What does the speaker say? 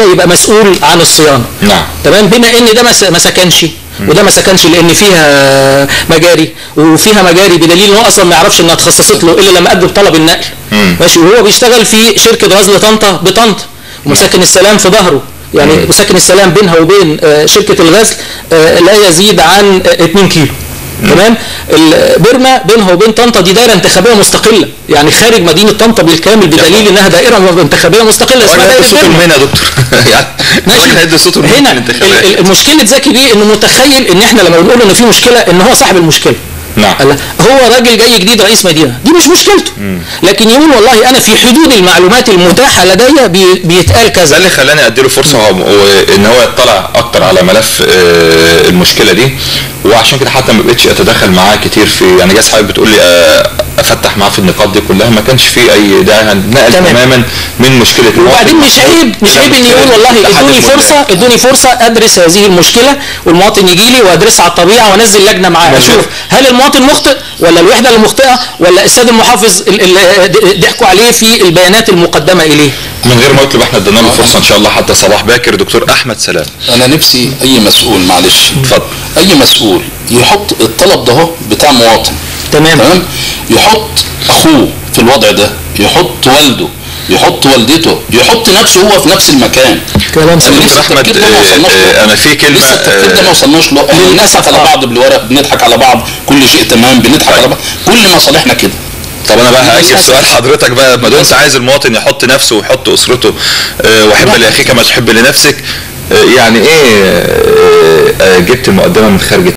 يبقى مسؤول عن الصيانه نعم. تمام بما ان ده ما س- ما سكنش وده ما سكنش لان فيها مجاري وفيها مجاري بدليل ان هو اصلا ما يعرفش انها اتخصصت له الا لما قدم طلب النقل مم. ماشي وهو بيشتغل في شركه غزل طنطا بطنطا ومساكن السلام في ظهره يعني مساكن السلام بينها وبين آه، شركه الغزل آه، لا يزيد عن آه، 2 كيلو تمام ال- بيرما بينها وبين طنطا دي دايره انتخابيه مستقله يعني خارج مدينه طنطا بالكامل بدليل انها دائره انتخابيه مستقله اسمها وانا دائره هدي صوت بيرما المهنه يا دكتور يعني ماشي وانا هدي صوت المهنه هنا في الانتخابات ال- ال- مشكله زكي بيه انه متخيل ان احنا لما بنقول ان في مشكله ان هو صاحب المشكله نعم. قال لا، هو راجل جاي جديد رئيس مدينه دي مش مشكلته لكن يقول والله انا في حدود المعلومات المتاحه لدي بي- بيتقال ده كذا اللي خلاني اديله فرصه هو وان هو يطلع اكتر على ملف آه، المشكله دي وعشان كده حتى ما بقتش اتدخل معاه كتير في يعني جاز حضرتك بتقول لي آه، افتح معاه في النقاط دي كلها ما كانش في اي داعي هنتنقل تمام. تماما من مشكله المواطن وبعدين مش عيب مش إلى عيب ان مشكلة يقول والله اتحاد ادوني الملاك. فرصه ادوني فرصه ادرس هذه المشكله والمواطن يجي لي وادرسها على الطبيعه وانزل لجنه معاه مظبوط. اشوف هل المواطن مخطئ ولا الوحده اللي مخطئه ولا السيد المحافظ ال- ال- ضحكوا عليه في البيانات المقدمه اليه من غير ما يطلب احنا ادينا له فرصه ان شاء الله حتى صباح باكر دكتور احمد سلام انا نفسي اي مسؤول معلش اتفضل. اي مسؤول يحط الطلب ده هو بتاع مواطن تمام تمام يحط اخوه في الوضع ده يحط والده يحط والدته يحط نفسه هو في نفس المكان كلام أنا سليم. لسه أحمد، التفكير ده ما آه، وصلناش آه، له. أنا في كلمة، لسه التفكير ده آه، ما وصلناش له احنا بنضحك على بعض بالورق بنضحك على بعض كل شيء تمام بنضحك على بعض كل مصالحنا كده طب انا بقى هاجي للأسف. سؤال حضرتك بقى ما دمت عايز المواطن يحط نفسه ويحط اسرته آه، وحب لاخيك ما تحب لنفسك آه، يعني ايه آه، آه، جبت المقدمه من خارج